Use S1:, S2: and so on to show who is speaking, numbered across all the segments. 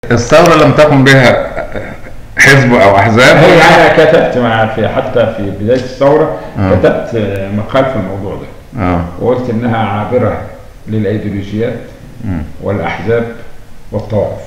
S1: الثورة لم تقم بها حزب أو أحزاب
S2: هي
S1: ولا-
S2: انا كتبت مع في حتى في بدايه الثوره
S1: آه.
S2: كتبت آه، مقال في الموضوع ده
S1: آه.
S2: وقلت انها عابره للايديولوجيات
S1: مم.
S2: والاحزاب والطوائف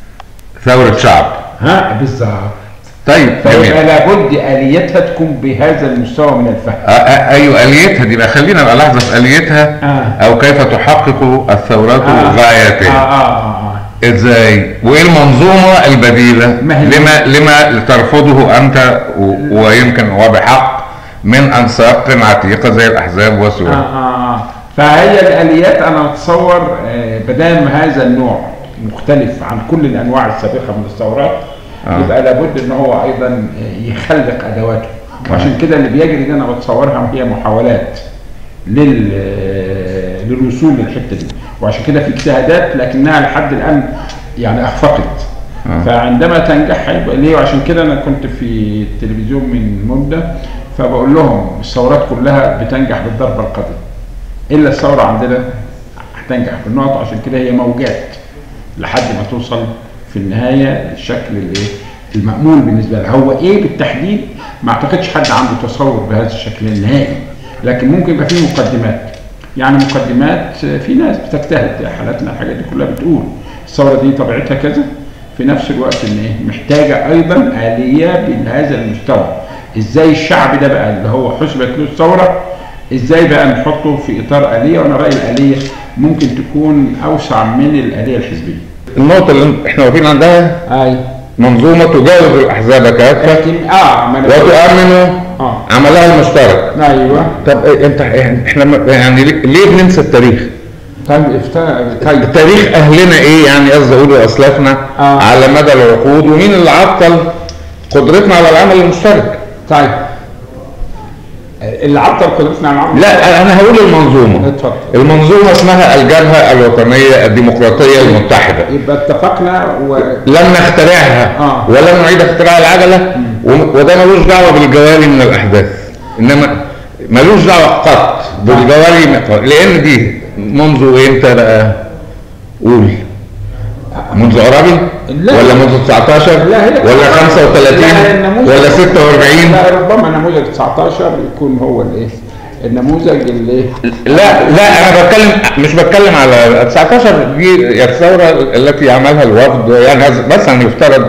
S1: ثورة شعب
S2: ها بالظبط
S1: طيب
S2: فيبقى
S1: جميل
S2: لابد اليتها تكون بهذا المستوى من الفهم
S1: آه، آه، ايوه اليتها دي بقى خلينا بقى لحظه في اليتها
S2: آه.
S1: او كيف تحقق الثورات
S2: آه.
S1: غاياتها
S2: آه, آه, آه,
S1: ازاي وايه المنظومه البديله
S2: ما هي-
S1: لما لما ترفضه انت و- ويمكن وبحق من انساق عتيقه زي الاحزاب
S2: آه,
S1: وسوريا
S2: آه, آه فهي الاليات انا اتصور آه بدام هذا النوع مختلف عن كل الانواع السابقه من الثورات
S1: آه.
S2: يبقى لابد ان هو ايضا آه، يخلق ادواته وعشان كده اللي بيجري ده انا بتصورها هي محاولات لل آه، للوصول للحته دي وعشان كده في اجتهادات لكنها لحد الان يعني اخفقت
S1: آه.
S2: فعندما تنجح هيبقى ليه وعشان كده انا كنت في التلفزيون من مده فبقول لهم الثورات كلها بتنجح بالضربه القاضيه الا الثوره عندنا هتنجح بالنقط عشان كده هي موجات لحد ما توصل في النهايه للشكل اللي المأمول بالنسبه لها هو ايه بالتحديد ما اعتقدش حد عنده تصور بهذا الشكل النهائي لكن ممكن يبقى فيه مقدمات يعني مقدمات في ناس بتجتهد حالاتنا الحاجات دي كلها بتقول الثوره دي طبيعتها كذا في نفس الوقت ان ايه محتاجه ايضا اليه بهذا المستوى ازاي الشعب ده بقى اللي هو حسبت له الثوره ازاي بقى نحطه في اطار اليه وانا رايي الاليه ممكن تكون اوسع من الاليه الحزبيه
S1: النقطه اللي احنا واقفين عندها
S2: اي
S1: منظومه تجاوز الاحزاب كافه
S2: لكن اه ما انا
S1: وتؤمن
S2: اه
S1: عملها المشترك
S2: ايوه
S1: طب إيه انت احنا م- يعني ليه- ليه بننسى التاريخ؟
S2: طيب افتا طيب
S1: تاريخ اهلنا ايه يعني قصدي اقول اسلافنا
S2: آه.
S1: على مدى العقود ومين اللي عطل قدرتنا على العمل المشترك؟
S2: طيب اللي عطل قدرتنا على العمل
S1: لا انا هقول المنظومه
S2: اتفضل.
S1: المنظومه اسمها الجبهه الوطنيه الديمقراطيه المتحده
S2: يبقى اتفقنا و...
S1: لم نخترعها
S2: آه.
S1: ولم نعيد اختراع العجله و- وده ملوش دعوه بالجواري من الاحداث انما ملوش دعوه قط بالجواري من- لان دي منذ امتى بقى قول منذ قرابي
S2: لا.
S1: ولا منذ 19
S2: لا هي
S1: ولا 35
S2: لا، النموذج-
S1: ولا 46
S2: لا ربما نموذج 19 يكون هو الايه النموذج اللي
S1: لا لا انا بتكلم مش بتكلم على 19 دي الثوره التي عملها الوفد يعني هذا- بس ان يفترض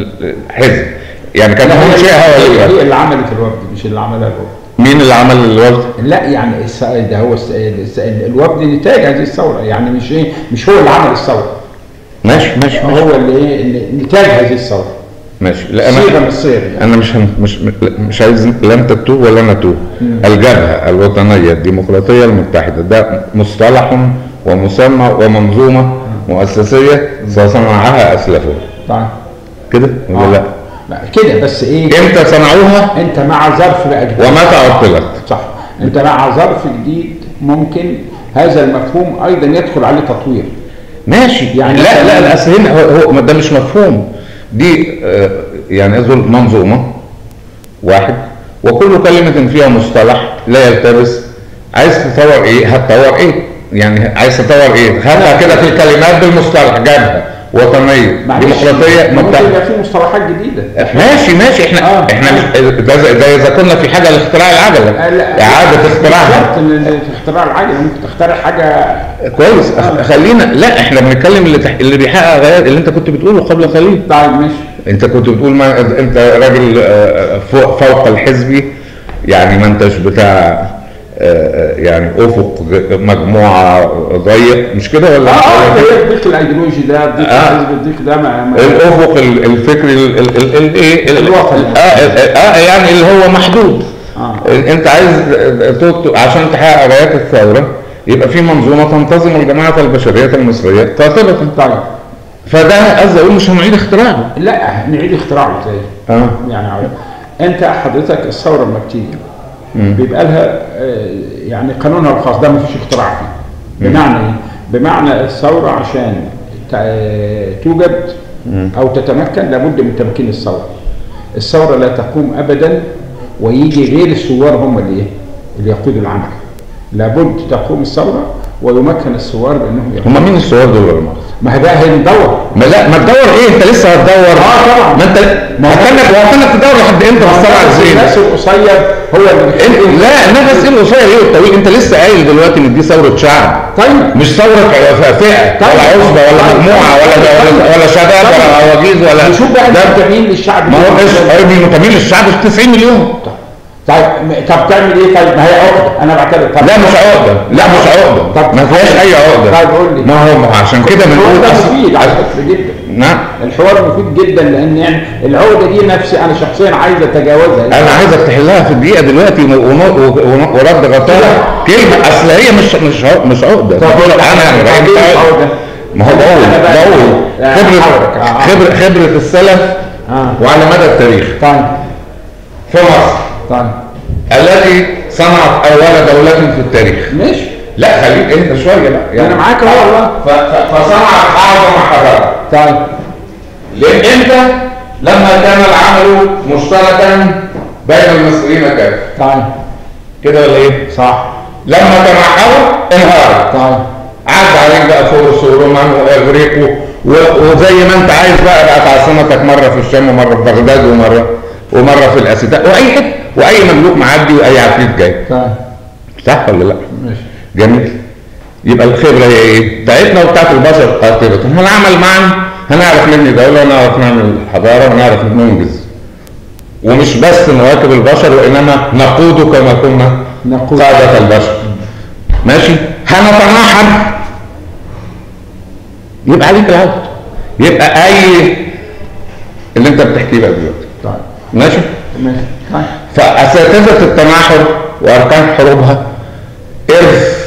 S1: حزب يعني كان
S2: لا، هي-
S1: منشئها
S2: هي,
S1: ولا
S2: هي اللي عملت الوفد مش اللي عملها الوفد
S1: مين اللي عمل الوفد؟
S2: لا يعني الس- ده هو الس- الس- الوفد نتاج هذه الثوره يعني مش ايه مش هو اللي عمل الثوره
S1: ماشي ماشي ماشي
S2: هو اللي ايه اللي نتاج هذه الثوره
S1: ماشي لا
S2: صيغه من
S1: انا
S2: الصيغ يعني
S1: انا مش هن- مش مش عايز لا انت تتوه ولا انا اتوه الجبهه الوطنيه الديمقراطيه المتحده ده مصطلح ومسمى ومنظومه مؤسسيه صنعها اسلافنا
S2: طيب
S1: كده ولا
S2: آه.
S1: لا؟
S2: لا، كده بس ايه
S1: امتى صنعوها
S2: انت مع ظرف بقى جديد
S1: ومتى عطلت؟
S2: صح انت مع ظرف جديد ممكن هذا المفهوم ايضا يدخل عليه تطوير
S1: ماشي
S2: يعني
S1: يعني لا
S2: مثلاً-
S1: لا الاصل هنا هو, هو ده مش مفهوم دي آه، يعني اظن منظومه واحد وكل كلمه فيها مصطلح لا يلتبس عايز تطور ايه هتطور ايه يعني عايز تطور ايه هاتها كده في الكلمات بالمصطلح جبهه وطنيه
S2: معلش،
S1: ديمقراطيه
S2: ممكن
S1: متحده
S2: يبقى في مصطلحات جديده
S1: ماشي ماشي احنا
S2: آه.
S1: احنا مش ده, زي- ده اذا كنا في حاجه لاختراع العجله
S2: آه، لا.
S1: اعاده اختراعها
S2: بالظبط ان في اختراع العجله ممكن تخترع حاجه
S1: كويس
S2: آه.
S1: خلينا لا احنا بنتكلم اللي تح... اللي بيحقق غايات اللي انت كنت بتقوله قبل قليل
S2: طيب ماشي
S1: انت كنت بتقول ما انت راجل آه، فوق فوق الحزبي يعني ما انتش بتاع آه، يعني افق مجموعه ضيق مش كده ولا
S2: اه اه
S1: ولا
S2: هي الضيق الايديولوجي ده الضيق
S1: آه.
S2: الحزب الضيق ده ما ما-
S1: الافق ال- الفكري ال- ال- ال- ال- ايه ال-
S2: الوطني.
S1: اه اه آه، يعني اللي هو محدود
S2: آه.
S1: انت عايز تط- عشان تحقق غايات الثوره يبقى في منظومه تنتظم الجماعه البشريه المصريه قاطبه
S2: طيب
S1: فده قصدي اقول مش هنعيد اختراعه
S2: لا نعيد اختراعه ازاي؟
S1: اه
S2: يعني عارف. انت حضرتك الثوره لما بتيجي بيبقى لها آه، يعني قانونها الخاص ده مفيش اختراع فيه بمعنى ايه؟ بمعنى الثوره عشان ت- توجد او تتمكن لابد من تمكين الثوره الثوره لا تقوم ابدا ويجي غير الثوار هم اللي ايه؟ اللي يقودوا العمل لابد تقوم الثوره ويمكن الثوار بانهم يقودوا
S1: هم مين الثوار دول ولا مؤاخذة؟
S2: ما هي بقى هندور
S1: ما لا ما تدور ايه انت لسه هتدور
S2: آه طبعا.
S1: ما انت
S2: ما هو-
S1: هتنك وهتنك تدور لحد امتى في السبع سنين
S2: الناس القصير هو اللي
S1: انت
S2: بيحب
S1: لا نفس ايه القصير ايه والطويل انت لسه قايل دلوقتي ان دي ثوره شعب
S2: طيب
S1: مش ثوره فئه
S2: طيب.
S1: ولا عصبه ولا
S2: طيب.
S1: مجموعه ولا ولا, ولا شباب
S2: طيب.
S1: ولا عواجيز ولا
S2: نشوف بقى
S1: ده
S2: المنتمين للشعب
S1: ما هو ايش قريب المنتمين للشعب 90 مليون
S2: طيب م- طب تعمل ايه طيب ما هي عقده انا بعترف طب
S1: لا مش عقده لا مش عقده
S2: طب
S1: ما فيهاش اي عقده
S2: طيب قول لي.
S1: ما هو ما هو عشان كده
S2: الحوار
S1: بنقول
S2: ده
S1: أصل-
S2: مفيد على
S1: أصل-
S2: فكره جدا
S1: نعم
S2: الحوار مفيد جدا لان يعني العقده دي نفسي انا شخصيا عايز اتجاوزها
S1: انا عايزك تحلها في الدقيقه دلوقتي ون- ون- ون- ورد غطاها كلمه اصل هي مش مش عق- مش عقده
S2: طب
S1: بقول لك انا
S2: طب
S1: راجل
S2: إيه العقدة؟
S1: ما هو بقول
S2: أنا بقى-
S1: بقول
S2: آه،
S1: خبره
S2: حاضر. آه.
S1: خبره خبره السلف
S2: اه
S1: وعلى مدى التاريخ
S2: طيب
S1: في مصر
S2: طيب
S1: التي صنعت اول دوله في التاريخ
S2: ماشي
S1: لا خليك انت شويه بقى
S2: أنا معاك أهو والله.
S1: ف- ف- فصنعت اعظم حضاره
S2: طيب
S1: لان امتى لما كان العمل مشتركا بين المصريين كافه
S2: طيب
S1: كده ولا ايه
S2: صح
S1: لما تنحروا انهارت
S2: طيب
S1: عدى عليك بقى فورس ورومان واغريق و- و- وزي ما انت عايز بقى بقت عاصمتك مره في الشام ومره في بغداد ومره ومره في الاسيتاء واي حته واي مملوك معدي واي عفريت جاي
S2: طيب
S1: صح ولا لا؟
S2: ماشي
S1: جميل يبقى الخبره هي ايه؟ بتاعتنا وبتاعت البشر قاطبه هنعمل معا هنعرف نبني دوله ونعرف نعمل حضاره ونعرف ننجز ومش بس نواكب البشر وانما نقود كما كنا
S2: نقود.
S1: قاده البشر ماشي هنتناحر يبقى عليك العود يبقى اي اللي انت بتحكيه بقى دلوقتي
S2: طيب
S1: ماشي
S2: ماشي طيب
S1: فاساتذه التناحر واركان حروبها ارث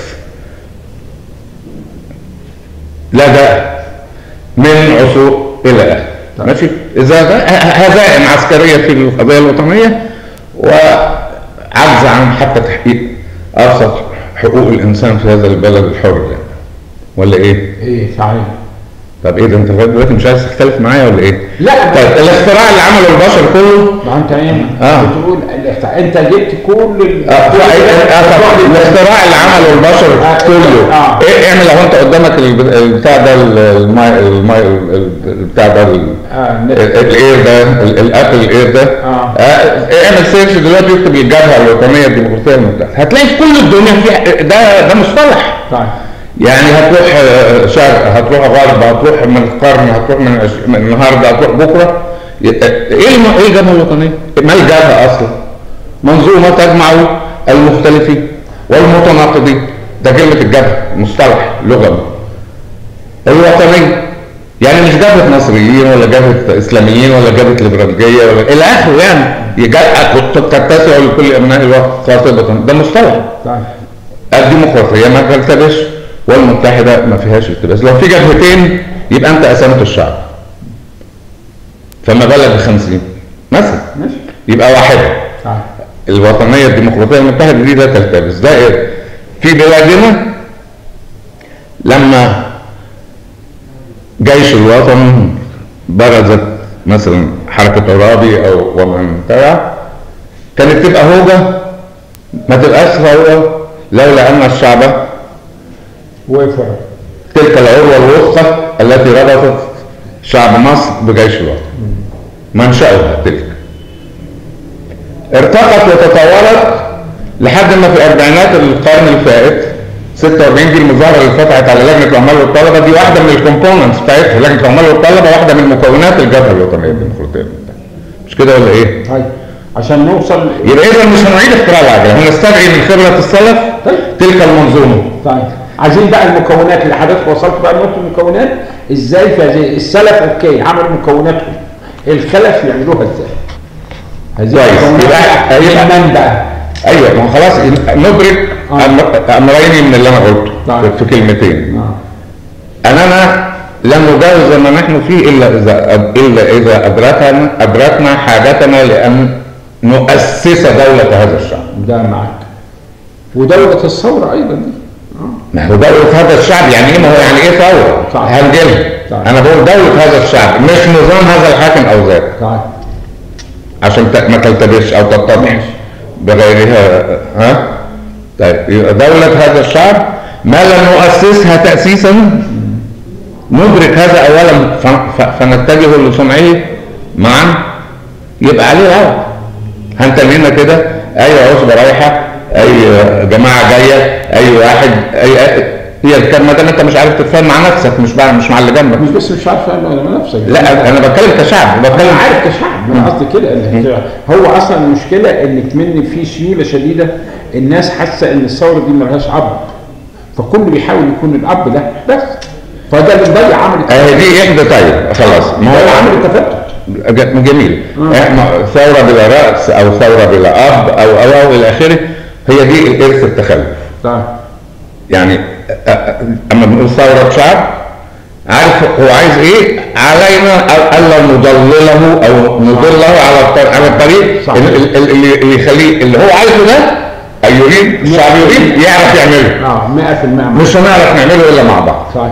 S1: لدى من عصور الى اخره
S2: طيب.
S1: ماشي اذا هزائم عسكريه في القضيه الوطنيه وعجز عن حتى تحقيق ابسط حقوق الانسان في هذا البلد الحر يعني ولا ايه؟
S2: ايه صحيح
S1: طب ايه ده انت لغايه دلوقتي مش عايز تختلف معايا ولا ايه؟
S2: لا
S1: طيب الاختراع اللي عمله البشر كله
S2: ما انت ايه
S1: آه.
S2: بتقول الاختراع- انت جبت كل ال-
S1: آه، آه، طب الاختراع اللي عمله البشر
S2: آه،
S1: كله
S2: آه.
S1: ايه اعمل اهو انت قدامك الب- البتاع ده الماي الماي البتاع ده ال-
S2: آه، النت.
S1: ال- الاير ده ال- الابل الاير ده
S2: آه.
S1: آه، اعمل سيرش دلوقتي اكتب الجبهه الوطنيه الديمقراطيه المتحده هتلاقي في كل الدنيا في ده ده مصطلح
S2: طيب
S1: يعني هتروح آه، شرق هتروح غرب هتروح من القرن هتروح من عش- من النهارده هتروح بكره ي- ايه الم- ايه الجبهه الوطنيه؟ ما الجبهه اصلا؟ منظومه تجمع المختلفين والمتناقضين ده كلمه الجبهه مصطلح لغوي الوطنيه يعني مش جبهه مصريين ولا جبهه اسلاميين ولا جبهه ليبراليه ولا الى اخره يعني يجا- تتسع لكل ابناء الوقت خاطبه ده مصطلح
S2: طيب
S1: الديمقراطية ما تلتبس والمتحدة ما فيهاش التباس لو في جبهتين يبقى انت قسمت الشعب فما بالك بخمسين مثلا
S2: ماشي
S1: يبقى واحدة
S2: طيب
S1: الوطنية الديمقراطية المتحدة دي لا تلتبس ده إيه؟ في بلادنا لما جيش الوطن برزت مثلا حركة عرابي او ومن تبع كانت تبقى هوجة ما تبقاش ثورة لولا ان الشعب
S2: وقف
S1: تلك العروة الوثقى التي ربطت شعب مصر بجيش الوطن منشأها تلك ارتقت وتطورت لحد ما في اربعينات القرن الفائت 46 دي المظاهره اللي فتحت على لجنه العمال والطلبه دي واحده من الكومبوننتس بتاعتها لجنه العمال والطلبه واحده من مكونات الجبهه الوطنيه الديمقراطيه مش كده ولا ايه؟
S2: طيب عشان نوصل
S1: يبقى اذا مش هنعيد اختراع العجله هنستدعي من خبره السلف تلك المنظومه
S2: طيب عايزين بقى المكونات اللي حضرتك وصلت بقى لنقطه المكونات ازاي في هذه السلف اوكي عملوا مكوناتهم الخلف يعملوها ازاي؟ هذه
S1: كويس.
S2: المكونات
S1: يبقى- يبقى-
S2: الإيمان بقى
S1: ايوه ما هو خلاص ندرك
S2: آه.
S1: أمر- امرين من اللي انا قلته
S2: طيب.
S1: في كلمتين
S2: آه.
S1: اننا لن نجاوز ما نحن فيه الا اذا الا اذا ادركنا ادركنا حاجتنا لان نؤسس دوله هذا الشعب
S2: ده معاك ودولة الثورة أيضا دي
S1: ما هو دولة هذا الشعب يعني ايه ما هو يعني ايه ثورة؟
S2: صح.
S1: هنجيلها
S2: صح.
S1: انا بقول دولة هذا الشعب مش نظام هذا الحاكم او ذاك
S2: طيب
S1: عشان ت- ما تلتبسش او تتضح بغيرها ها طيب يبقى دولة هذا الشعب ما لم نؤسسها تأسيسا ندرك هذا اولا ف- ف- فنتجه لصنعه معا يبقى عليه العوض هنتمينا كده اي عصبه رايحه اي جماعه جايه اي واحد اي هي الكلمه ده انت مش عارف تتفاهم مع نفسك مش مع مش مع اللي جنبك
S2: مش بس مش عارف انا ولا نفسك
S1: لا انا بتكلم كشعب
S2: انا
S1: بتكلم
S2: عارف كشعب انا قصدي كده إن هو اصلا المشكله ان كمان في سيوله شديده الناس حاسه ان الثوره دي ملهاش اب فكل بيحاول يكون الاب ده بس فده اللي مضيع عمل
S1: اهي دي احدى طيب خلاص ما
S2: ده
S1: هو
S2: عمل التفتت
S1: ج- جميل إحنا ثوره بلا راس او ثوره بلا اب او او او الى اخره هي دي ارث التخلف
S2: طيب
S1: يعني أ- أ- اما بنقول ثوره شعب عارف هو عايز ايه علينا أ- الا نضلله او نضله على الطريق على الطريق
S2: صحيح.
S1: ال- ال- اللي اللي يخليه اللي هو عايزه ده أي يريد الشعب يريد يعرف يعمله
S2: اه 100%
S1: مش هنعرف نعمله الا مع بعض
S2: صحيح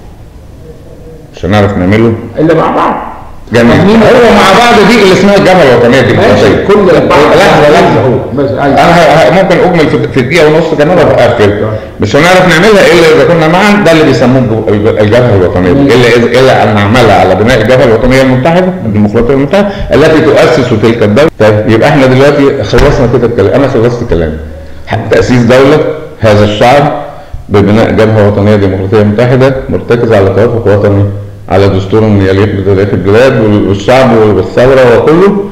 S1: مش هنعرف نعمله
S2: الا مع بعض
S1: جميل
S2: مين-
S1: هو مع بعض دي اللي اسمها الجبهه الوطنيه
S2: ماشي
S1: الديمقراطيه
S2: كل
S1: لحظه لحظه
S2: هو بس
S1: انا
S2: ايوه
S1: ه- ه- ممكن اجمل في في دقيقه ونص كمان وبقفل مش هنعرف نعملها الا اذا كنا معا ده اللي بيسموه الج- الج- الجبهه الوطنيه دي. الا إذا- الا ان نعملها على بناء الجبهه الوطنيه المتحده الديمقراطيه المتحده التي تؤسس تلك الدوله طيب يبقى احنا دلوقتي خلصنا كده الكلام انا خلصت كلامي تاسيس دوله هذا الشعب ببناء جبهه وطنيه ديمقراطيه متحده مرتكزه على توافق وطني على دستور يليق بتاريخ البلاد والشعب والثوره وكله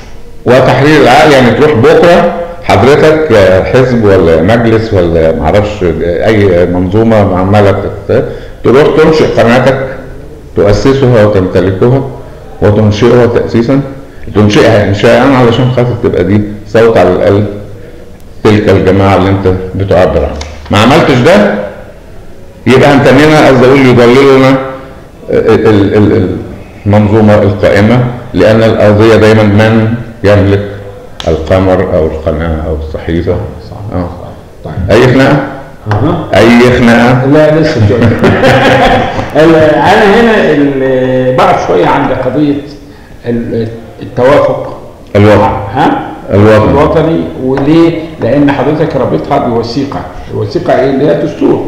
S1: وتحرير العقل يعني تروح بكره حضرتك حزب ولا مجلس ولا معرفش اي منظومه عماله تت- تروح تنشئ قناتك تؤسسها وتمتلكها وتنشئها تاسيسا تنشئها انشاء علشان خاطر تبقى دي صوت على الاقل تلك الجماعه اللي انت بتعبر عنها ما عملتش ده يبقى انتمينا قصدي اقول يضللنا ال- ال- ال- المنظومه القائمه لان القضيه دايما من يملك القمر او القناه او الصحيفه
S2: صح
S1: اه
S2: طيب
S1: اي خناقه
S2: اها
S1: اي خناقه
S2: لا لسه شويه ال- انا هنا ال- بقف شويه عند قضيه ال- التوافق
S1: الوطن
S2: ها
S1: الوطن.
S2: الوطني وليه؟ لان حضرتك رابطها بوثيقه، الوثيقه ايه؟ اللي هي دستور.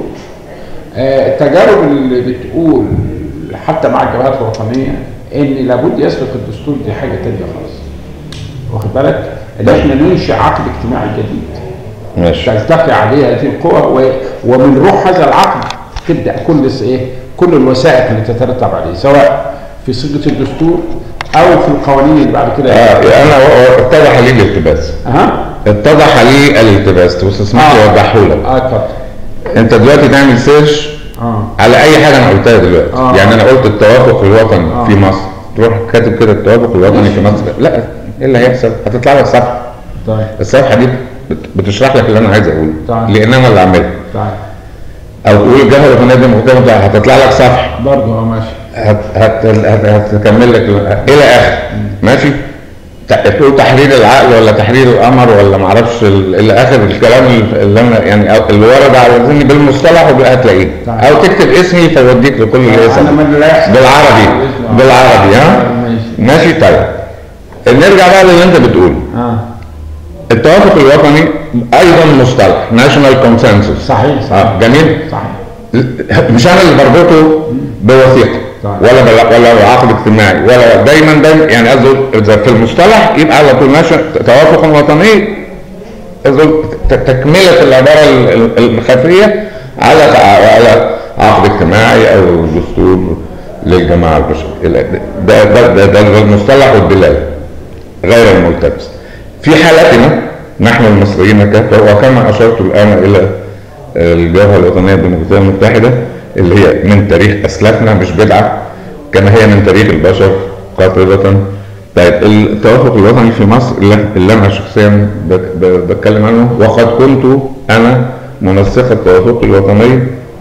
S2: آه، التجارب اللي بتقول حتى مع الجبهات الوطنيه ان لابد يسبق الدستور دي حاجه تانية خالص. واخد بالك؟ ان احنا ننشئ عقد اجتماعي جديد.
S1: ماشي
S2: تلتقي عليه هذه القوى و- ومن روح هذا العقد تبدا كل س- ايه كل الوثائق اللي تترتب عليه سواء في صيغه الدستور او في القوانين اللي بعد كده
S1: اه انا و- و- اتضح لي الالتباس
S2: اها
S1: اتضح لي الالتباس بس اسمح لي اوضحه لك
S2: اه اتفضل
S1: انت دلوقتي تعمل سيرش
S2: اه
S1: على اي حاجه انا قلتها دلوقتي
S2: آه.
S1: يعني انا قلت التوافق الوطني
S2: آه.
S1: في مصر تروح كاتب كده التوافق الوطني
S2: ماشي.
S1: في مصر لا ايه اللي هيحصل هتطلع لك صفحه
S2: طيب
S1: الصفحه دي بت- بتشرح لك اللي انا عايز اقوله
S2: طيب.
S1: لان انا اللي عاملها
S2: طيب
S1: او تقول الجبهه الوطنيه دي مختلفه هتطلع لك صفحه
S2: برضه اه ماشي
S1: هت هت هت هتكمل لك الى اخر ماشي ت- تقول تحرير العقل ولا تحرير القمر ولا معرفش ال- الى اخر الكلام اللي انا يعني أو- اللي ورد على ذهني بالمصطلح وبقى هتلاقيه
S2: طيب.
S1: او تكتب اسمي فيوديك لكل اللي
S2: انا
S1: يسال
S2: من لا يحصل
S1: بالعربي
S2: آه.
S1: بالعربي ها
S2: ماشي
S1: ماشي طيب نرجع بقى للي انت بتقوله
S2: اه
S1: التوافق الوطني ايضا مصطلح ناشونال كونسنسس
S2: صحيح صحيح
S1: اه جميل
S2: صحيح
S1: مش انا اللي بربطه بوثيقه
S2: طيب.
S1: ولا بلا ولا بعقد اجتماعي ولا دايما دايما يعني قصدي اذا في المصطلح يبقى على طول ناشونال توافق وطني قصدي ت- تكمله العباره ال- ال- الخفيه على على عقد اجتماعي او دستور للجماعه البشريه ده ده ده, ده, ده المصطلح والدلاله غير الملتبس في حالتنا نحن المصريين كافة وكما أشرت الآن إلى الجبهة الوطنية الديمقراطية المتحدة اللي هي من تاريخ أسلافنا مش بدعة كما هي من تاريخ البشر قاطبة طيب التوافق الوطني في مصر اللي اللي أنا شخصيا ب- ب- بتكلم عنه وقد كنت أنا منسق التوافق الوطني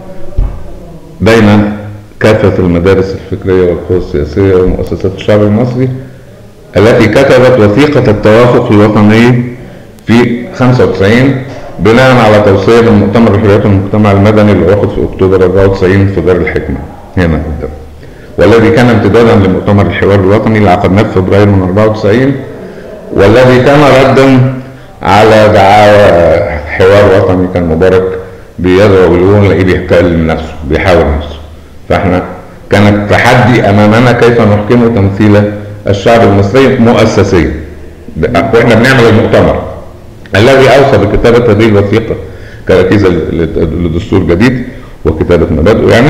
S1: بين كافة المدارس الفكرية والقوى السياسية ومؤسسات الشعب المصري التي كتبت وثيقة التوافق الوطني في 95 بناء على توصية من مؤتمر حريات المجتمع المدني اللي عقد في أكتوبر 94 في دار الحكمة هنا قدام والذي كان امتدادا لمؤتمر الحوار الوطني اللي عقدناه في فبراير من 94 والذي كان ردا على دعاوى حوار وطني كان مبارك بيدعو ويقول نلاقيه بيتكلم نفسه بيحاول نفسه فاحنا كانت تحدي امامنا كيف نحكم تمثيل الشعب المصري مؤسسيا ده- واحنا بنعمل المؤتمر الذي اوصى بكتابه هذه الوثيقه كركيزه ل- لدستور جديد وكتابه مبادئه يعني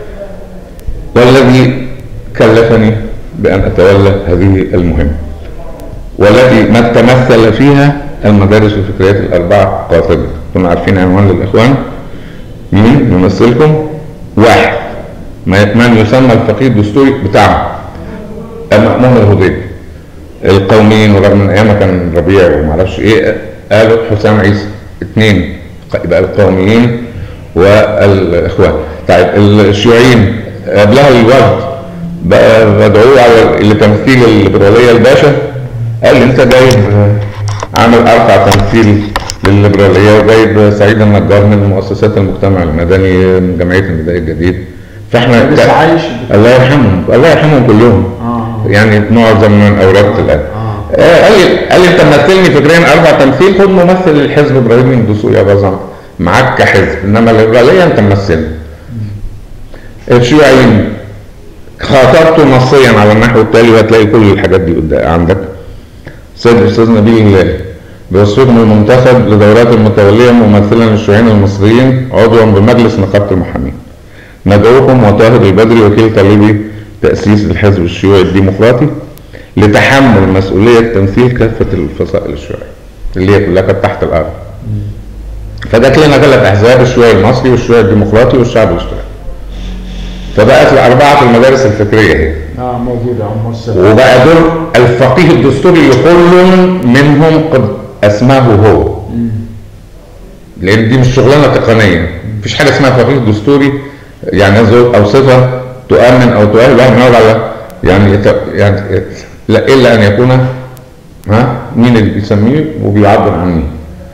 S1: والذي كلفني بان اتولى هذه المهمه والتي ما تمثل فيها المدارس الفكريات الاربعه قاطبه كنا عارفين عنوان للاخوان مين يمثلكم واحد ما- من يسمى الفقيه الدستوري بتاعهم المأمون الهضيبي القوميين ورغم من ايامها كان ربيع وما اعرفش ايه قالوا حسام عيسى اثنين يبقى القوميين والاخوان طيب الشيوعيين قبلها الوفد بقى بدعوه على لتمثيل الليبراليه الباشا قال لي انت جايب عامل ارفع تمثيل للليبراليه وجايب سعيد النجار من مؤسسات المجتمع المدني من جمعيه النداء الجديد فاحنا
S2: لسه عايش
S1: الله يرحمهم الله يرحمهم كلهم
S2: اه
S1: يعني معظم من اوراق الان
S2: اه
S1: آه، قال لي قال لي انت ممثلني فكريا اربع تمثيل خد ممثل الحزب ابراهيم الدسوقي يا بازم معاك كحزب انما الليبراليه انت ممثلني الشيوعيين خاطبته نصيا على النحو التالي وهتلاقي كل الحاجات دي قدام عندك سيد الاستاذ نبيل الهلالي بوصفكم المنتخب لدورات المتوليه ممثلا للشيوعيين المصريين عضوا بمجلس نقابه المحامين ندعوكم وطاهر البدري وكيل طالبي تاسيس الحزب الشيوعي الديمقراطي لتحمل مسؤوليه تمثيل كافه الفصائل الشيوعيه اللي هي كلها كانت تحت الارض فجات لنا ثلاث احزاب الشيوعي المصري والشيوعي الديمقراطي والشعب الاشتراكي فبقت الاربعه في المدارس الفكريه هي
S2: اه موجوده عمر السبت
S1: وبقى دول الفقيه الدستوري اللي كل منهم قد اسماه هو لان دي مش شغلانه تقنيه مفيش حاجه اسمها فقيه دستوري يعني ذو- او صفه تؤمن او تؤهل الواحد إنه يقعد على يعني يت- يعني يت- لا الا ان يكون ها مين اللي بيسميه وبيعبر عن مين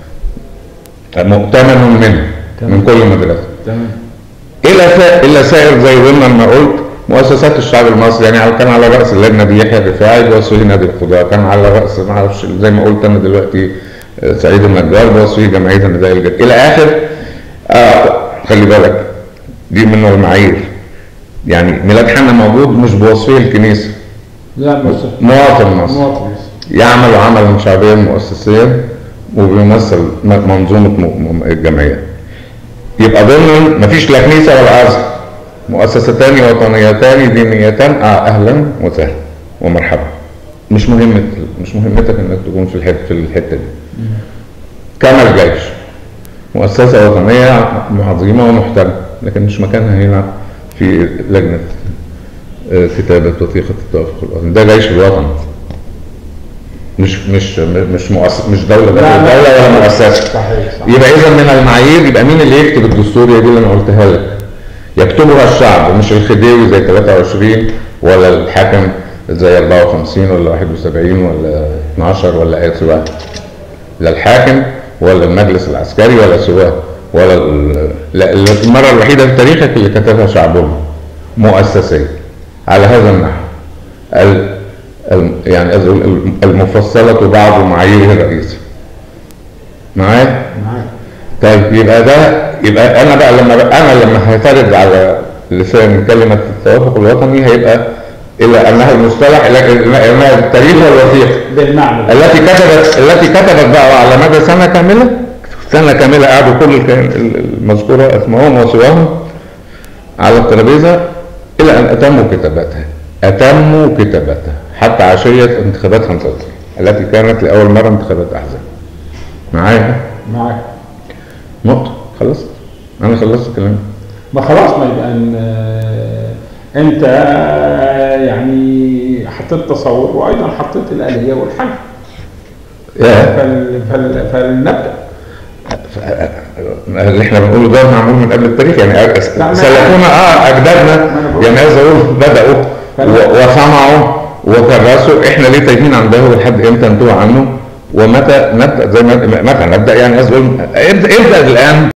S1: مؤتمن منه من كل مدرسه
S2: تمام
S1: الى سا... الى سائر زي ضمن ما قلت مؤسسات الشعب المصري يعني كان على راس اللجنه دي يحيى الرفاعي بوصفه نادي القضاء كان على راس ما اعرفش زي ما قلت انا دلوقتي آه، سعيد النجار بوصفه جمعيه النداء الجد الى اخر آه خلي بالك دي من المعايير يعني ميلاد حنا موجود مش بوصفه الكنيسه
S2: لا بس
S1: مواطن مصري
S2: مواطن
S1: يعمل عملا شعبيا مؤسسيا وبيمثل م- منظومه م- م- الجمعيه يبقى ضمن مفيش لا كنيسه ولا ازهر مؤسستان وطنيتان دينيتان اه اهلا وسهلا ومرحبا مش مهمة مش مهمتك انك تكون في الحته في الحته دي كما الجيش مؤسسه وطنيه عظيمه ومحترمه لكن مش مكانها هنا في لجنه آه، كتابه وثيقه التوافق الوطني ده جيش الوطن مش مش مش مؤسس مش دوله
S2: لا، لا.
S1: دوله ولا مؤسسه
S2: صحيح صح
S1: يبقى اذا من المعايير يبقى مين اللي يكتب الدستور هي دي اللي انا قلتها لك يكتبها الشعب مش الخديوي زي 23 ولا الحاكم زي 54 ولا 71 ولا 12 ولا اي سواء لا الحاكم ولا المجلس العسكري ولا سواه ولا ال- لا المره الوحيده في تاريخك اللي كتبها شعبهم مؤسسيه على هذا النحو ال- ال- يعني ال- المفصله بعض معاييره الرئيسيه معايا؟
S2: معاك
S1: طيب يبقى ده يبقى انا بقى لما بقى انا لما هترد على لسان كلمه التوافق الوطني هيبقى الى انها المصطلح لكن انها التاريخ والوثيقه
S2: بالمعنى
S1: التي كتبت التي كتبت بقى على مدى سنه كامله سنه كامله قعدوا كل الك- المذكوره اسمائهم وسواهم على الترابيزه الى ان اتموا كتابتها اتموا كتابتها حتى عشيه انتخابات 95 التي كانت لاول مره انتخابات احزاب معايا
S2: معاك
S1: نقطة خلصت أنا خلصت كلامي
S2: ما خلاص ما يبقى ان آه، انت آه، يعني حطيت تصور وايضا حطيت الاليه والحل
S1: يا
S2: فل فل فلنبدا
S1: اللي احنا بنقوله ده معمول من قبل التاريخ يعني
S2: لا، ما-
S1: سلفونا اه اجدادنا
S2: ما أنا بقول.
S1: يعني عايز اقول بداوا
S2: فلا.
S1: و- وصنعوا وكرسوا احنا ليه تايهين عن ده ولحد امتى نتوه عنه ومتى نبدا زي ما متى نبدا يعني عايز اقول ابدا ابدا الان